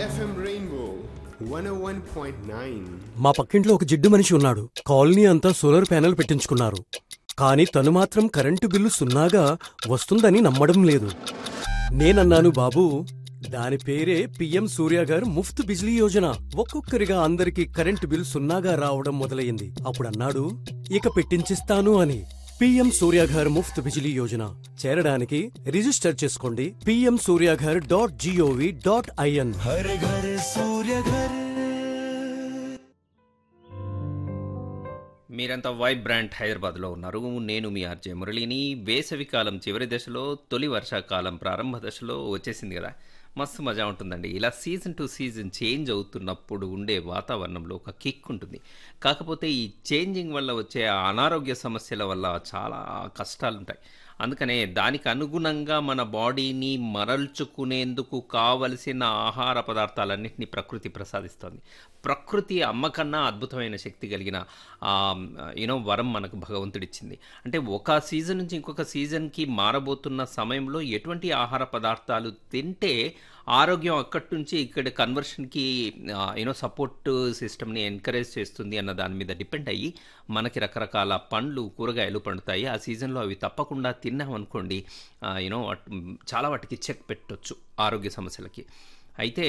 FM Rainbow 101.9. మా పక్కింట్లో ఒక జిడ్డు మనిషి ఉన్నాడు కాలనీ అంతా సోలార్ ప్యానెల్ పెట్టించుకున్నారు కానీ తను మాత్రం కరెంటు బిల్లు సున్నాగా వస్తుందని నమ్మడం లేదు నేనన్నాను బాబు దాని పేరే పిఎం సూర్య గారు ముఫ్త్ బిజ్లీ యోజన ఒక్కొక్కరిగా అందరికి కరెంటు బిల్ సున్నాగా రావడం మొదలయ్యింది అప్పుడు అన్నాడు ఇక పెట్టించిస్తాను అని పిఎం సూర్యాఘర్ ముఫ్త్ బిజిలీ యోజన చేరడానికి రిజిస్టర్ చేసుకోండి PM Surya Ghar dot GOV dot IN हर घर सूर्य घर మీరంతా వైబ్రాంట్ హైదరాబాద్లో ఉన్నారు నేను మీ ఆర్జే మురళిని వేసవికాలం చివరి దశలో తొలి వర్షాకాలం ప్రారంభ దశలో వచ్చేసింది కదా మస్తు మజా ఉంటుందండి ఇలా సీజన్ టు సీజన్ చేంజ్ అవుతున్నప్పుడు ఉండే వాతావరణంలో ఒక కిక్ ఉంటుంది కాకపోతే ఈ చేంజింగ్ వల్ల వచ్చే అనారోగ్య సమస్యల వల్ల చాలా కష్టాలు ఉంటాయి అందుకనే దానికి అనుగుణంగా మన బాడీని మరల్చుకునేందుకు కావలసిన ఆహార పదార్థాలన్నింటినీ ప్రకృతి ప్రసాదిస్తోంది ప్రకృతి అమ్మకన్నా అద్భుతమైన శక్తి కలిగిన యూనో వరం మనకు భగవంతుడిచ్చింది అంటే ఒక సీజన్ నుంచి ఇంకొక సీజన్కి మారబోతున్న సమయంలో ఎటువంటి ఆహార పదార్థాలు తింటే ఆరోగ్యం అక్కడి నుంచి ఇక్కడ కన్వర్షన్కి యూనో సపోర్ట్ సిస్టమ్ని ఎంకరేజ్ చేస్తుంది అన్న దాని మీద డిపెండ్ అయ్యి మనకి రకరకాల పండ్లు కూరగాయలు పండుతాయి ఆ సీజన్లో అవి తప్పకుండా తిన్నామనుకోండి యూనో చాలా వాటికి చెక్ పెట్టొచ్చు ఆరోగ్య సమస్యలకి అయితే